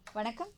வணக்கம்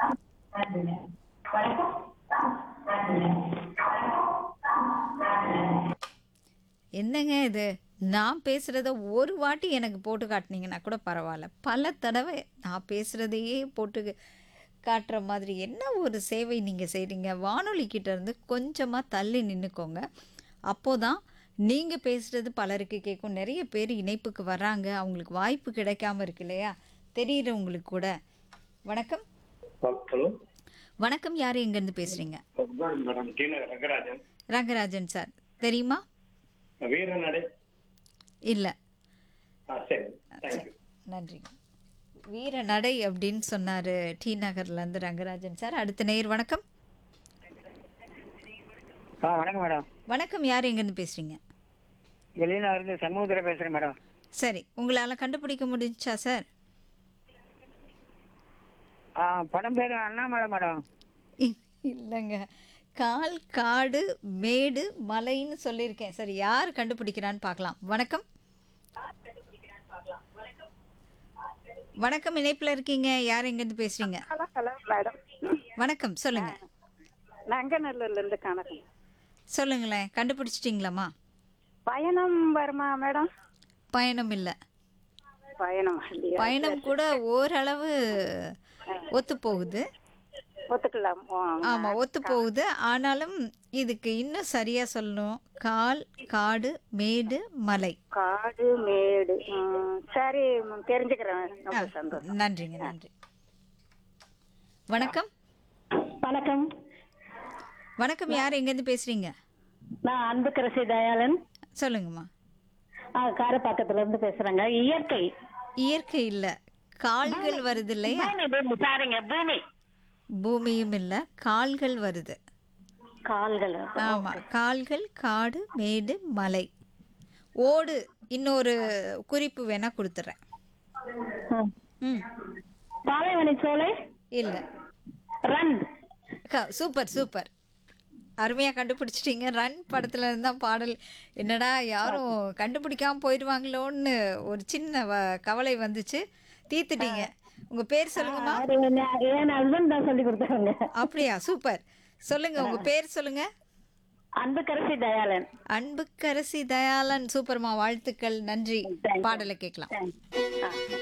என்னங்க இது நான் பேசுகிறத ஒரு வாட்டி எனக்கு போட்டு காட்டினீங்கன்னா கூட பரவாயில்ல பல தடவை நான் பேசுகிறதையே போட்டு காட்டுற மாதிரி என்ன ஒரு சேவை நீங்கள் செய்கிறீங்க வானொலி கிட்ட இருந்து கொஞ்சமாக தள்ளி நின்றுக்கோங்க அப்போதான் நீங்கள் பேசுகிறது பலருக்கு கேட்கும் நிறைய பேர் இணைப்புக்கு வர்றாங்க அவங்களுக்கு வாய்ப்பு கிடைக்காம இருக்கு இல்லையா தெரியுறவங்களுக்கு கூட வணக்கம் ஹலோ வணக்கம் யார் எங்கேருந்து பேசுகிறீங்க good morning madam T Nagar Rangarajan Rangarajan sir தெரியுமா வீரநடை இல்லை ஆ சரி தேங்க்யூ நன்றிங்க வீர நடை அப்படின்னு சொன்னார் டி நகர்லேருந்து ரங்கராஜன் சார் அடுத்த நேர் வணக்கம் ஆ வணக்கம் மேடம் வணக்கம் யார் எங்கேருந்து பேசுகிறீங்க வெளியில இருந்து சண்முகத்தில் பேசுகிறேன் மேடம் சரி உங்களால் கண்டுபிடிக்க முடிஞ்சா சார் ஆ படம் பேர் அண்ணாமலை மேடம் இ- இல்லைங்க கால் காடு மேடு மலைன்னு சொல்லியிருக்கேன் சரி யார் கண்டுபிடிக்கிறான்னு பார்க்கலாம் வணக்கம் வணக்கம் இணைப்பில் இருக்கீங்க யார் எங்கேருந்து பேசுகிறீங்க ஹலோ ஹலோ மேடம் வணக்கம் சொல்லுங்கள் நங்கநல்லூர்ல இருந்து கணக்கு சொல்லுங்களேன் கண்டுபிடிச்சிட்டிங்களாம்மா பயணம் வருமா மேடம் பயணம் இல்லை பயணம் இல்லையா பயணம் கூட ஓரளவு ஒத்து போகுது ஒத்துக்கலாம் ஓ, ஆமா ஒத்து போகுது ஆனாலும் இதுக்கு இன்னும் சரியா சொல்லணும் கால் காடு மேடு மலை காடு மேடு ம், சரி ம், தெரிஞ்சுக்கிறேன் ரொம்ப சந்தோஷம் நன்றிங்க நன்றி வணக்கம் வணக்கம் வணக்கம் யார் எங்கேருந்து பேசுறீங்க நான் அன்புக்கரசி தயாளன் சொல்லுங்கம்மா காரப்பாக்கத்துல இருந்து பேசுறேங்க இயற்கை இயற்கை இல்ல கால்கள் வருது இல்லையா பூமி, பூமி, சாரிங்க பூமி பூமியும் இல்ல கால்கள் வருது கால்கள் ஆமா கால்கள் காடு மேடு மலை ஓடு இன்னொரு குறிப்பு வேணா கொடுத்துட்றேன் ம். ம் பாலைவனி சோலை இல்லை ரன் க- சூப்பர் சூப்பர் அருமையாக கண்டுபிடிச்சிட்டீங்க ரன் படத்துல இருந்தா பாடல் என்னடா யாரும் கண்டுபிடிக்காம போயிடுவாங்களோன்னு ஒரு சின்ன வ- கவலை வந்துச்சு தீர்த்துட்டீங்க உங்க பேர் சொல்லுங்கம்மா அது என்ன- என் ஹஸ்பண்ட் தான் சொல்லி கொடுத்தாங்க அப்படியா சூப்பர் சொல்லுங்க உங்க பேர் சொல்லுங்க அன்புக்கரசி தயாளன் அன்புக்கரசி தயாளன் சூப்பர்மா வாழ்த்துக்கள் நன்றி Thank you. பாடலை கேட்கலாம் தேங்க்ஸ் ஆ